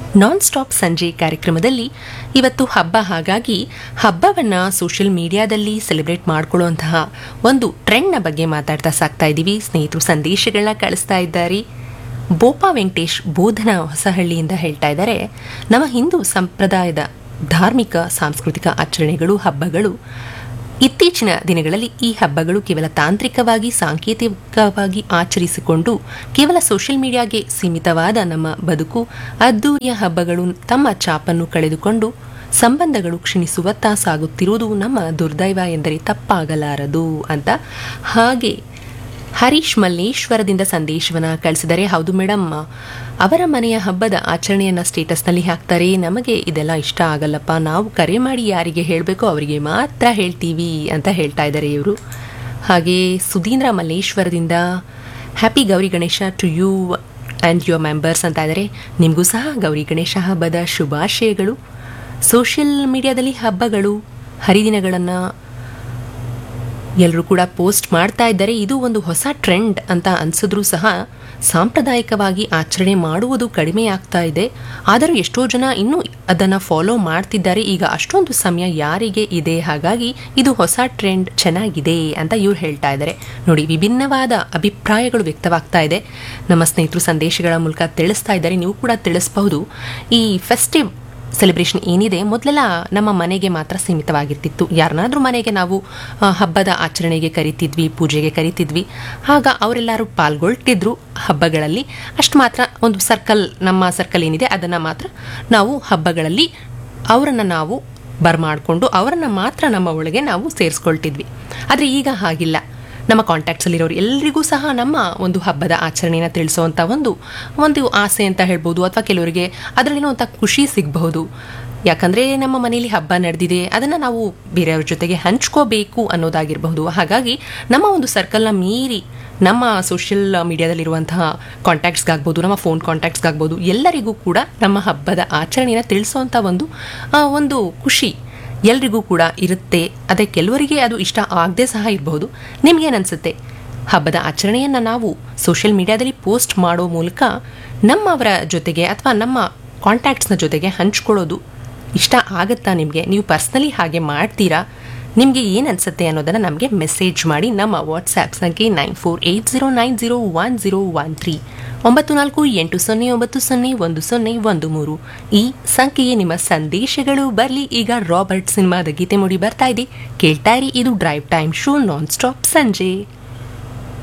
ನಾನ್ stop ಸಂಜೆ ಕಾರ್ಯಕ್ರಮದಲ್ಲಿ ಇವತ್ತು ಹಬ್ಬ ಹಾಗಾಗಿ ಹಬ್ಬವನ್ನು ಸೋಷಿಯಲ್ ಮೀಡಿಯಾದಲ್ಲಿ ಸೆಲೆಬ್ರೇಟ್ ಮಾಡ್ಕೊಳ್ಳುವಂತಹ ಒಂದು ಟ್ರೆಂಡ್ನ ಬಗ್ಗೆ ಮಾತಾಡ್ತಾ ಸಾಕ್ತಾ ಇದ್ದೀವಿ ಸ್ನೇಹಿತರು ಸಂದೇಶಗಳನ್ನ ಕಳಿಸ್ತಾ ಇದ್ದಾರೆ ಬೋಪಾ ವೆಂಕಟೇಶ್ ಬೋಧನ ಹೊಸಹಳ್ಳಿಯಿಂದ ಹೇಳ್ತಾ ಇದ್ದಾರೆ ನಮ್ಮ ಹಿಂದೂ ಸಂಪ್ರದಾಯದ ಧಾರ್ಮಿಕ ಸಾಂಸ್ಕೃತಿಕ ಆಚರಣೆಗಳು ಹಬ್ಬಗಳು ಇತ್ತೀಚಿನ ದಿನಗಳಲ್ಲಿ ಈ ಹಬ್ಬಗಳು ಕೇವಲ ತಾಂತ್ರಿಕವಾಗಿ ಸಾಂಕೇತಿಕವಾಗಿ ಆಚರಿಸಿಕೊಂಡು ಕೇವಲ ಸೋಷಿಯಲ್ ಮೀಡಿಯಾಗೆ ಸೀಮಿತವಾದ ನಮ್ಮ ಬದುಕು ಅದ್ದೂರಿಯ ಹಬ್ಬಗಳು ತಮ್ಮ ಚಾಪನ್ನು ಕಳೆದುಕೊಂಡು ಸಂಬಂಧಗಳು ಕ್ಷೀಣಿಸುವತ್ತ ಸಾಗುತ್ತಿರುವುದು ನಮ್ಮ ದುರ್ದೈವ ಎಂದರೆ ತಪ್ಪಾಗಲಾರದು ಅಂತ ಹಾಗೆ ಹರೀಶ್ ಮಲ್ಲೇಶ್ವರದಿಂದ ಸಂದೇಶವನ್ನು ಕಳಿಸಿದರೆ ಹೌದು ಮೇಡಮ್ ಅವರ ಮನೆಯ ಹಬ್ಬದ ಆಚರಣೆಯನ್ನು ಸ್ಟೇಟಸ್ನಲ್ಲಿ ಹಾಕ್ತಾರೆ ನಮಗೆ ಇದೆಲ್ಲ ಇಷ್ಟ ಆಗಲ್ಲಪ್ಪ ನಾವು ಕರೆ ಮಾಡಿ ಯಾರಿಗೆ ಹೇಳಬೇಕೋ ಅವರಿಗೆ ಮಾತ್ರ ಹೇಳ್ತೀವಿ ಅಂತ ಹೇಳ್ತಾ ಇದ್ದಾರೆ ಇವರು ಹಾಗೆ ಸುಧೀಂದ್ರ ಮಲ್ಲೇಶ್ವರದಿಂದ happy Gowri Ganesha to you and your members ಅಂತ ಇದ್ದಾರೆ ನಿಮಗೂ ಸಹ ಗೌರಿ ಗಣೇಶ ಹಬ್ಬದ ಶುಭಾಶಯಗಳು ಸೋಷಿಯಲ್ ಮೀಡಿಯಾದಲ್ಲಿ ಹಬ್ಬಗಳು ಹರಿದಿನಗಳನ್ನು ಎಲ್ಲರೂ ಕೂಡ ಪೋಸ್ಟ್ ಮಾಡ್ತಾ ಇದ್ದಾರೆ ಇದು ಒಂದು ಹೊಸ ಟ್ರೆಂಡ್ ಅಂತ ಅನ್ಸಿದ್ರೂ ಸಹ ಸಾಂಪ್ರದಾಯಿಕವಾಗಿ ಆಚರಣೆ ಮಾಡುವುದು ಕಡಿಮೆ ಆಗ್ತಾ ಇದೆ ಆದರೂ ಎಷ್ಟೋ ಜನ ಇನ್ನೂ ಅದನ್ನು ಫಾಲೋ ಮಾಡ್ತಿದ್ದಾರೆ ಈಗ ಅಷ್ಟೊಂದು ಸಮಯ ಯಾರಿಗೆ ಇದೆ ಹಾಗಾಗಿ ಇದು ಹೊಸ ಟ್ರೆಂಡ್ ಚೆನ್ನಾಗಿದೆ ಅಂತ ಇವ್ರು ಹೇಳ್ತಾ ಇದ್ದಾರೆ ನೋಡಿ ವಿಭಿನ್ನವಾದ ಅಭಿಪ್ರಾಯಗಳು ವ್ಯಕ್ತವಾಗ್ತಾ ಇದೆ ನಮ್ಮ ಸ್ನೇಹಿತರು ಸಂದೇಶಗಳ ಮೂಲಕ ತಿಳಿಸ್ತಾ ಇದ್ದಾರೆ ನೀವು ಕೂಡ ತಿಳಿಸಬಹುದು ಈ ಫೆಸ್ಟಿವ್ ಸೆಲೆಬ್ರೇಷನ್ ಏನಿದೆ ಮೊದಲೆಲ್ಲ ನಮ್ಮ ಮನೆಗೆ ಮಾತ್ರ ಸೀಮಿತವಾಗಿರ್ತಿತ್ತು ಯಾರನ್ನಾದ್ರೂ ಮನೆಗೆ ನಾವು ಆ, ಹಬ್ಬದ ಆಚರಣೆಗೆ ಕರಿತಿದ್ವಿ ಪೂಜೆಗೆ ಕರಿತಿದ್ವಿ ಆಗ ಅವರೆಲ್ಲರೂ ಪಾಲ್ಗೊಳ್ತಿದ್ರು ಹಬ್ಬಗಳಲ್ಲಿ ಅಷ್ಟು ಮಾತ್ರ ಒಂದು ಸರ್ಕಲ್ ನಮ್ಮ ಸರ್ಕಲ್ ಏನಿದೆ ಅದನ್ನು ಮಾತ್ರ ನಾವು ಹಬ್ಬಗಳಲ್ಲಿ ಅವರನ್ನು ನಾವು ಬರಮಾಡಿಕೊಂಡು ಅವರನ್ನು ಮಾತ್ರ ನಮ್ಮ ಒಳಗೆ ನಾವು ಸೇರಿಸ್ಕೊಳ್ತಿದ್ವಿ ಆದರೆ ಈಗ ಹಾಗಿಲ್ಲ ನಮ್ಮ ಕಾಂಟ್ಯಾಕ್ಟ್ಸಲ್ಲಿರೋರು ಎಲ್ಲರಿಗೂ ಸಹ ನಮ್ಮ ಒಂದು ಹಬ್ಬದ ಆಚರಣೆನ ತಿಳಿಸುವಂಥ ಒಂದು ಒಂದು ಆಸೆ ಅಂತ ಹೇಳ್ಬೋದು ಅಥವಾ ಕೆಲವರಿಗೆ ಅದರಲ್ಲಿನೋ ಅಂತ ಖುಷಿ ಸಿಗಬಹುದು ಯಾಕಂದರೆ ನಮ್ಮ ಮನೆಯಲ್ಲಿ ಹಬ್ಬ ನಡೆದಿದೆ ಅದನ್ನು ನಾವು ಬೇರೆಯವ್ರ ಜೊತೆಗೆ ಹಂಚ್ಕೋಬೇಕು ಅನ್ನೋದಾಗಿರಬಹುದು ಹಾಗಾಗಿ ನಮ್ಮ ಒಂದು ಸರ್ಕಲ್ನ ಮೀರಿ ನಮ್ಮ ಸೋಷಿಯಲ್ ಮೀಡಿಯಾದಲ್ಲಿರುವಂತಹ ಕಾಂಟ್ಯಾಕ್ಟ್ಸ್ಗಾಗ್ಬೋದು ನಮ್ಮ ಫೋನ್ ಕಾಂಟ್ಯಾಕ್ಟ್ಸ್ಗಾಗ್ಬೋದು ಎಲ್ಲರಿಗೂ ಕೂಡ ನಮ್ಮ ಹಬ್ಬದ ಆಚರಣೆನ ತಿಳಿಸೋವಂಥ ಒಂದು ಆ, ಒಂದು ಖುಷಿ ಎಲ್ರಿಗೂ ಕೂಡ ಇರುತ್ತೆ ಅದೇ ಕೆಲವರಿಗೆ ಅದು ಇಷ್ಟ ಆಗದೆ ಸಹ ಇರಬಹುದು ನಿಮ್ಗೇನನ್ಸುತ್ತೆ ಹಬ್ಬದ ಆಚರಣೆಯನ್ನು ನಾವು ಸೋಷಿಯಲ್ ಮೀಡಿಯಾದಲ್ಲಿ ಪೋಸ್ಟ್ ಮಾಡೋ ಮೂಲಕ ನಮ್ಮವರ ಜೊತೆಗೆ ಅಥವಾ ನಮ್ಮ ಕಾಂಟ್ಯಾಕ್ಟ್ಸ್ನ ಜೊತೆಗೆ ಹಂಚ್ಕೊಳ್ಳೋದು ಇಷ್ಟ ಆಗುತ್ತಾ ನಿಮಗೆ ನೀವು ಪರ್ಸ್ನಲಿ ಹಾಗೆ ಮಾಡ್ತೀರಾ ನಿಮಗೆ ಏನು ಅನಿಸುತ್ತೆ ಅನ್ನೋದನ್ನು ನಮಗೆ ಮೆಸೇಜ್ ಮಾಡಿ ನಮ್ಮ ವಾಟ್ಸ್ಆ್ಯಪ್ ಸಂಖ್ಯೆ nine four eight zero nine zero one zero one three ಒಂಬತ್ತು ನಾಲ್ಕು ಎಂಟು ಸೊನ್ನೆ ಒಂಬತ್ತು ಸೊನ್ನೆ ಒಂದು ಸೊನ್ನೆ ಒಂದು ಮೂರು ಈ ಸಂಖ್ಯೆಗೆ ನಿಮ್ಮ ಸಂದೇಶಗಳು ಬರಲಿ ಈಗ ರಾಬರ್ಟ್ ಸಿನಿಮಾದ ಗೀತೆ ಮೂಡಿ ಬರ್ತಾ ಇದೆ ಕೇಳ್ತಾ ಇರಿ ಇದು drive time show non stop ಸಂಜೆ